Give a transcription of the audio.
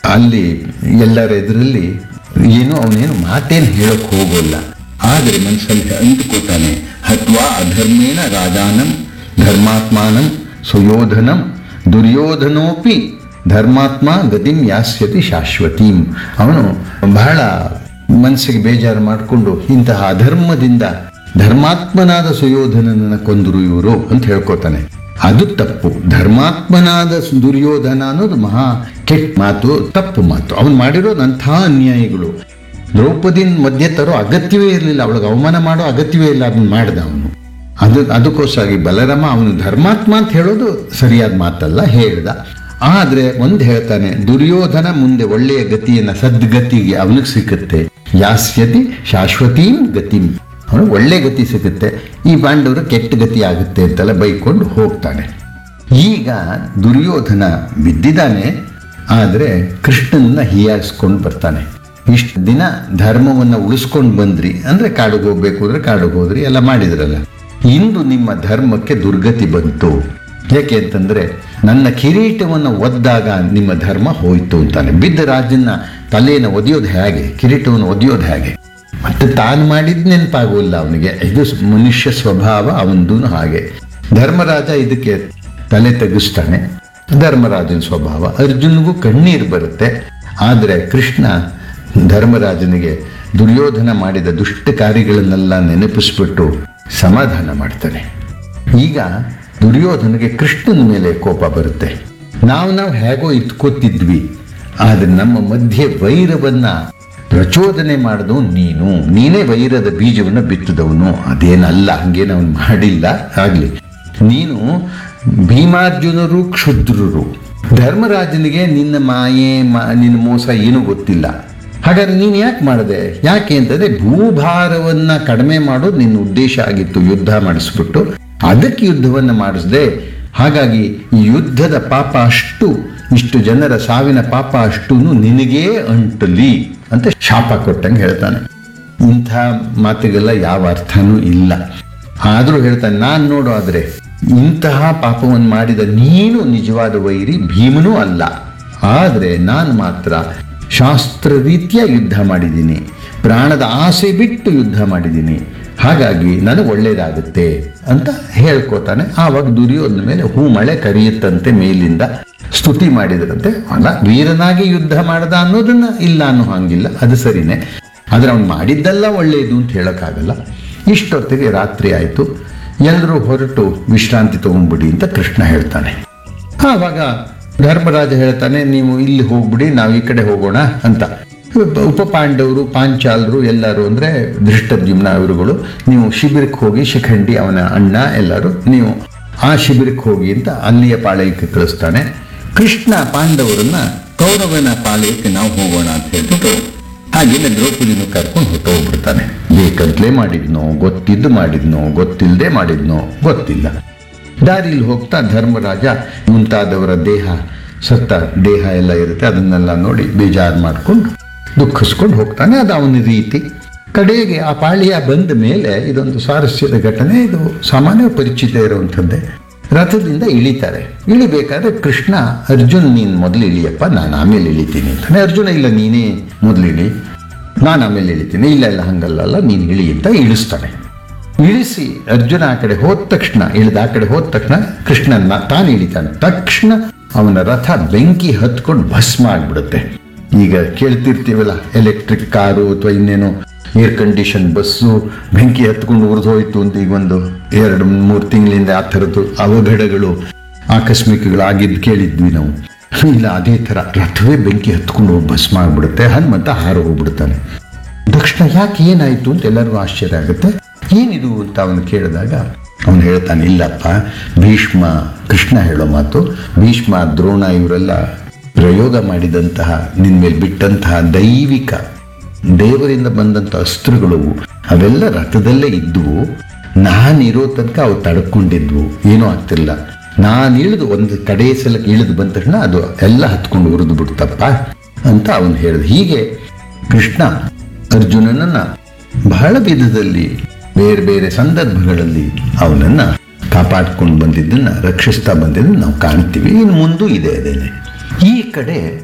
ಅಲ್ಲಿ ಎಲ್ಲರ ಎದುರಲ್ಲಿ ಏನು ಅವನೇನು ಮಾತೇನು ಹೇಳಕ್ ಹೋಗೋಲ್ಲ ಆದರೆ ಮನಸ್ಸಲ್ಲಿ ಅಂದುಕೋತಾನೆ ಹತ್ವಾ ಅಧರ್ಮೇಣ ರಾಜಾನಂ ಧರ್ಮಾತ್ಮಾನಂ ಸುಯೋಧನಂ ದುರ್ಯೋಧನೋಪಿ ಧರ್ಮಾತ್ಮ ಗತಿಂ ಯಾಸ್ಯತಿ ಶಾಶ್ವತೀಂ ಅವನು ಬಹಳ ಮನಸ್ಸಿಗೆ ಬೇಜಾರು ಮಾಡಿಕೊಂಡು ಇಂತಹ ಅಧರ್ಮದಿಂದ ಧರ್ಮಾತ್ಮನಾದ ಸುಯೋಧನನನ್ನ ಕೊಂದರು ಇವರು ಅಂತ ಹೇಳ್ಕೊತಾನೆ ಅದು ತಪ್ಪು ಧರ್ಮಾತ್ಮನಾದ ಸು- ದುರ್ಯೋಧನ ಅನ್ನೋದು ಮಹಾ ಕೆಟ್ಟ ಮಾತು ತಪ್ಪು ಮಾತು ಅವನು ಮಾಡಿರೋದು ಅಂಥ ಅನ್ಯಾಯಗಳು ದ್ರೌಪದಿನ ಮಧ್ಯೆ ತರೋ ಅಗತ್ಯವೇ ಇರಲಿಲ್ಲ ಅವಳಿಗೆ ಅವಮಾನ ಮಾಡೋ ಅಗತ್ಯವೇ ಇಲ್ಲ ಅದನ್ನ ಮಾಡ್ದ ಅವನು ಅದು ಅದಕ್ಕೋಸ್ಕರ ಬಲರಾಮ ಅವನು ಧರ್ಮಾತ್ಮ ಅಂತ ಹೇಳೋದು ಸರಿಯಾದ ಮಾತಲ್ಲ ಹೇಳ್ದ ಆದ್ರೆ ಒಂದು ಹೇಳ್ತಾನೆ ದುರ್ಯೋಧನ ಮುಂದೆ ಒಳ್ಳೆಯ ಗತಿಯನ್ನ ಸದ್ಗತಿಗೆ ಅವನಿಗೆ ಸಿಕ್ಕುತ್ತೆ ಯಾಸ್ಯತಿ ಶಾಶ್ವತೀಂ ಗತಿಂ ಅವನು ಒಳ್ಳೆ ಗತಿ ಸಿಗುತ್ತೆ ಈ ಪಾಂಡವರು ಕೆಟ್ಟ ಗತಿ ಆಗುತ್ತೆ ಅಂತೆಲ್ಲ ಬೈಕೊಂಡು ಹೋಗ್ತಾನೆ ಈಗ ದುರ್ಯೋಧನ ಬಿದ್ದಿದ್ದಾನೆ ಆದರೆ ಕೃಷ್ಣನನ್ನ ಹೀಯಾಳಿಸ್ಕೊಂಡು ಬರ್ತಾನೆ ಇಷ್ಟು ದಿನ ಧರ್ಮವನ್ನು ಉಳಿಸ್ಕೊಂಡು ಬಂದ್ರಿ ಅಂದ್ರೆ ಕಾಡಿಗೆ ಹೋಗ್ಬೇಕು ಅಂದ್ರೆ ಕಾಡಿಗೆ ಹೋದ್ರಿ ಎಲ್ಲ ಮಾಡಿದ್ರಲ್ಲ ಇಂದು ನಿಮ್ಮ ಧರ್ಮಕ್ಕೆ ದುರ್ಗತಿ ಬಂತು ಯಾಕೆ ಅಂತಂದ್ರೆ ನನ್ನ ಕಿರೀಟವನ್ನು ಒದ್ದಾಗ ನಿಮ್ಮ ಧರ್ಮ ಹೋಯ್ತು ಅಂತಾನೆ ಬಿದ್ದ ರಾಜನ ತಲೆಯನ್ನು ಒದೆಯೋದು ಹೇಗೆ ಕಿರೀಟವನ್ನು ಒದೆಯೋದು ಹೇಗೆ ಮತ್ತೆ ತಾನು ಮಾಡಿದ್ ನೆನಪಾಗೋಲ್ಲ ಅವನಿಗೆ ಇದು ಸ್- ಮನುಷ್ಯ ಸ್ವಭಾವ ಅವನದು ಹಾಗೆ ಧರ್ಮರಾಜ ಇದಕ್ಕೆ ತಲೆ ತೆಗಿಸ್ತಾನೆ ಧರ್ಮರಾಜನ ಸ್ವಭಾವ ಅರ್ಜುನ್ಗೂ ಕಣ್ಣೀರು ಬರುತ್ತೆ ಆದರೆ ಕೃಷ್ಣ ಧರ್ಮರಾಜನಿಗೆ ದುರ್ಯೋಧನ ಮಾಡಿದ ದುಷ್ಟ ಕಾರ್ಯಗಳನ್ನೆಲ್ಲ ನೆನಪಿಸ್ಬಿಟ್ಟು ಸಮಾಧಾನ ಮಾಡ್ತಾನೆ ಈಗ ದುರ್ಯೋಧನಿಗೆ ಕೃಷ್ಣನ ಮೇಲೆ ಕೋಪ ಬರುತ್ತೆ ನಾವು ನಾವು ಹೇಗೋ ಇಟ್ಕೋತಿದ್ವಿ ಆದರೆ ನಮ್ಮ ಮಧ್ಯೆ ವೈರವನ್ನ ಪ್ರಚೋದನೆ ಮಾಡಿದವು ನೀನು ನೀನೇ ವೈರದ ಬೀಜವನ್ನು ಬಿತ್ತಿದವನು ಅದೇನಲ್ಲ ಹಂಗೇನು ಅವನು ಮಾಡಿಲ್ಲ ಆಗ್ಲಿ ನೀನು ಭೀಮಾರ್ಜುನರು ಕ್ಷುದ್ರರು ಧರ್ಮರಾಜನಿಗೆ ನಿನ್ನ ಮಾಯೆ ಮಾ- ನಿನ್ನ ಮೋಸ ಏನೂ ಗೊತ್ತಿಲ್ಲ ಹಾಗಾದ್ರೆ ನೀನು ಯಾಕೆ ಮಾಡಿದೆ ಯಾಕೆ ಅಂತಂದ್ರೆ ಭೂಭಾರವನ್ನ ಕಡಿಮೆ ಮಾಡೋದು ನಿನ್ನ ಉದ್ದೇಶ ಆಗಿತ್ತು ಯುದ್ಧ ಮಾಡಿಸ್ಬಿಟ್ಟು ಅದಕ್ಕೆ ಯುದ್ಧವನ್ನ ಮಾಡಿಸ್ದೆ ಹಾಗಾಗಿ ಈ ಯುದ್ಧದ ಪಾಪ ಅಷ್ಟು ಇಷ್ಟು ಜನರ ಸಾವಿನ ಪಾಪ ಅಷ್ಟು ನಿನಗೇ ಅಂಟಲಿ ಅಂತ ಶಾಪ ಕೊಟ್ಟಂಗೆ ಹೇಳ್ತಾನೆ ಇಂಥ ಮಾತಿಗೆಲ್ಲ ಯಾವ ಅರ್ಥನೂ ಇಲ್ಲ ಆದರೂ ಹೇಳ್ತಾನೆ ನಾನು ನೋಡು ಆದ್ರೆ ಇಂತಹ ಪಾಪವನ್ನು ಮಾಡಿದ ನೀನು ನಿಜವಾದ ವೈರಿ ಭೀಮನೂ ಅಲ್ಲ ಆದರೆ ನಾನು ಮಾತ್ರ ಶಾಸ್ತ್ರ ರೀತಿಯ ಯುದ್ಧ ಮಾಡಿದ್ದೀನಿ ಪ್ರಾಣದ ಆಸೆ ಬಿಟ್ಟು ಯುದ್ಧ ಮಾಡಿದ್ದೀನಿ ಹಾಗಾಗಿ ನನಗೆ ಒಳ್ಳೇದಾಗುತ್ತೆ ಅಂತ ಹೇಳ್ಕೊತಾನೆ ಆವಾಗ ದುರ್ಯೋಧನ ಮೇಲೆ ಹೂ ಮಳೆ ಕರಿಯುತ್ತಂತೆ ಮೇಲಿಂದ ಸ್ತುತಿ ಮಾಡಿದ್ರಂತೆ ಅಲ್ಲ ವೀರನಾಗಿ ಯುದ್ಧ ಮಾಡದ ಅನ್ನೋದನ್ನ ಇಲ್ಲ ಅನ್ನೋ ಹಂಗಿಲ್ಲ ಅದು ಸರಿನೇ ಆದ್ರೆ ಅವ್ನು ಮಾಡಿದ್ದೆಲ್ಲ ಒಳ್ಳೆಯದು ಅಂತ ಹೇಳೋಕ್ಕಾಗಲ್ಲ ಇಷ್ಟೊತ್ತಿಗೆ ರಾತ್ರಿ ಆಯಿತು ಎಲ್ಲರೂ ಹೊರಟು ವಿಶ್ರಾಂತಿ ತಗೊಂಡ್ಬಿಡಿ ಅಂತ ಕೃಷ್ಣ ಹೇಳ್ತಾನೆ ಆವಾಗ ಧರ್ಮರಾಜ ಹೇಳ್ತಾನೆ ನೀವು ಇಲ್ಲಿ ಹೋಗ್ಬಿಡಿ ನಾವು ಈ ಕಡೆ ಹೋಗೋಣ ಅಂತ ಉಪ- ಉಪ ಪಾಂಡವರು ಪಾಂಚಾಲರು ಎಲ್ಲರೂ ಅಂದ್ರೆ ದೃಷ್ಟದ್ಯುಮ್ನ ಅವರುಗಳು ನೀವು ಶಿಬಿರಕ್ಕೆ ಹೋಗಿ ಶಿಖಂಡಿ ಅವನ ಅಣ್ಣ ಎಲ್ಲರೂ ನೀವು ಆ ಶಿಬಿರಕ್ಕೆ ಹೋಗಿ ಅಂತ ಅಲ್ಲಿಯ ಪಾಳಯಕ್ಕೆ ಕಳಿಸ್ತಾನೆ ಕೃಷ್ಣ ಪಾಂಡವರನ್ನ ಕೌರವನ ಪಾಳಯಕ್ಕೆ ನಾವು ಹೋಗೋಣ ಅಂತ ಹೇಳ್ಬಿಟ್ಟು ಹಾಗೇನೆ ದ್ರೌಪದಿನೂ ಕರ್ಕೊಂಡು ಹೊಟ್ಟೋಗ್ಬಿಡ್ತಾನೆ ಬೇಕಂತಲೇ ಮಾಡಿದ್ನೋ ಗೊತ್ತಿದ್ದು ಮಾಡಿದ್ನೋ ಗೊತ್ತಿಲ್ಲದೆ ಮಾಡಿದ್ನೋ ಗೊತ್ತಿಲ್ಲ ದಾರಿಲಿ ಹೋಗ್ತಾ ಧರ್ಮರಾಜ ಮುಂತಾದವರ ದೇಹ ಸತ್ತ ದೇಹ ಎಲ್ಲ ಇರುತ್ತೆ ಅದನ್ನೆಲ್ಲ ನೋಡಿ ಬೇಜಾರು ಮಾಡ್ಕೊಂಡು ದುಃಖಿಸ್ಕೊಂಡು ಹೋಗ್ತಾನೆ ಅದು ಅವನ ರೀತಿ ಕಡೆಗೆ ಆ ಪಾಳ್ಯ ಬಂದ ಮೇಲೆ ಇದೊಂದು ಸ್ವಾರಸ್ಯದ ಘಟನೆ ಇದು ಸಾಮಾನ್ಯ ಪರಿಚಿತ ಇರುವಂಥದ್ದೇ ರಥದಿಂದ ಇಳಿತಾರೆ ಇಳಿಬೇಕಾದ್ರೆ ಕೃಷ್ಣ ಅರ್ಜುನ್ ನೀನು ಮೊದಲು ಇಳಿಯಪ್ಪ ನಾನು ಆಮೇಲೆ ಇಳಿತೀನಿ ಅಂತಾನೆ ಅರ್ಜುನ ಇಲ್ಲ ನೀನೇ ಮೊದಲು ಇಳಿ ನಾನು ಆಮೇಲೆ ಇಳಿತೀನಿ ಇಲ್ಲ ಇಲ್ಲ ಹಂಗಲ್ಲ ನೀನು ಇಳಿ ಅಂತ ಇಳಿಸ್ತಾನೆ ಇಳಿಸಿ ಅರ್ಜುನ ಆ ಕಡೆ ಹೋದ ತಕ್ಷಣ ಇಳಿದ ಆ ಕಡೆ ಹೋದ ತಕ್ಷಣ ಕೃಷ್ಣನ ತಾನು ಇಳಿತಾನೆ ತಕ್ಷಣ ಅವನ ರಥ ಬೆಂಕಿ ಹತ್ಕೊಂಡು ಭಸ್ಮ ಆಗ್ಬಿಡುತ್ತೆ ಈಗ ಕೇಳ್ತಿರ್ತೀವಲ್ಲ ಎಲೆಕ್ಟ್ರಿಕ್ ಕಾರು ಅಥವಾ ಇನ್ನೇನೋ ಏರ್ ಕಂಡೀಷನ್ ಬಸ್ಸು ಬೆಂಕಿ ಹತ್ಕೊಂಡು ಉರಿದು ಹೋಯ್ತು ಅಂತ ಈಗ ಒಂದು ಎರಡು ಮೂರು ತಿಂಗಳಿಂದ ಆ ಥರದ್ದು ಅವಘಡಗಳು ಆಕಸ್ಮಿಕಗಳು ಆಗಿದ್ದು ಕೇಳಿದ್ವಿ ನಾವು ಇಲ್ಲ ಅದೇ ಥರ ರಥವೇ ಬೆಂಕಿ ಹತ್ಕೊಂಡು ಹೋಗಿ ಭಸ್ಮ ಆಗ್ಬಿಡುತ್ತೆ ಹನುಮಂತ ಹಾರು ಹೋಗ್ಬಿಡ್ತಾನೆ ತಕ್ಷಣ ಯಾಕೆ ಏನಾಯ್ತು ಅಂತ ಎಲ್ಲರಿಗೂ ಆಶ್ಚರ್ಯ ಆಗುತ್ತೆ ಏನಿದು ಅಂತ ಅವನು ಕೇಳಿದಾಗ ಅವನು ಹೇಳ್ತಾನೆ ಇಲ್ಲಪ್ಪ ಭೀಷ್ಮ ಕೃಷ್ಣ ಹೇಳೋ ಮಾತು ಭೀಷ್ಮ ದ್ರೋಣ ಇವರೆಲ್ಲ ಪ್ರಯೋಗ ಮಾಡಿದಂತಹ ನಿನ್ ಮೇಲೆ ಬಿಟ್ಟಂತಹ ದೈವಿಕ ದೇವರಿಂದ ಬಂದಂಥ ಅಸ್ತ್ರಗಳು ಅವೆಲ್ಲ ರಥದಲ್ಲೇ ಇದ್ವು ನಾನಿರೋ ತನಕ ಅವು ತಡ್ಕೊಂಡಿದ್ವು ಏನೂ ಆಗ್ತಿಲ್ಲ ನಾನು ಇಳಿದು ಒಂದು ಕಡೆ ಸಲ ಇಳಿದು ಬಂದ ತಕ್ಷಣ ಅದು ಎಲ್ಲ ಹತ್ಕೊಂಡು ಉರಿದು ಬಿಡ್ತಪ್ಪ ಅಂತ ಅವನು ಹೇಳಿದ ಹೀಗೆ ಕೃಷ್ಣ ಅರ್ಜುನನನ್ನ ಬಹಳ ವಿಧದಲ್ಲಿ ಬೇರೆ ಬೇರೆ ಸಂದರ್ಭಗಳಲ್ಲಿ ಅವನನ್ನ ಕಾಪಾಡ್ಕೊಂಡು ಬಂದಿದ್ದನ್ನ ರಕ್ಷಿಸ್ತಾ ಬಂದಿದ್ದನ್ನ ನಾವು ಕಾಣ್ತೀವಿ ಇನ್ನು ಮುಂದೂ ಇದೆ ಅದೇನೆ ಈ ಕಡೆ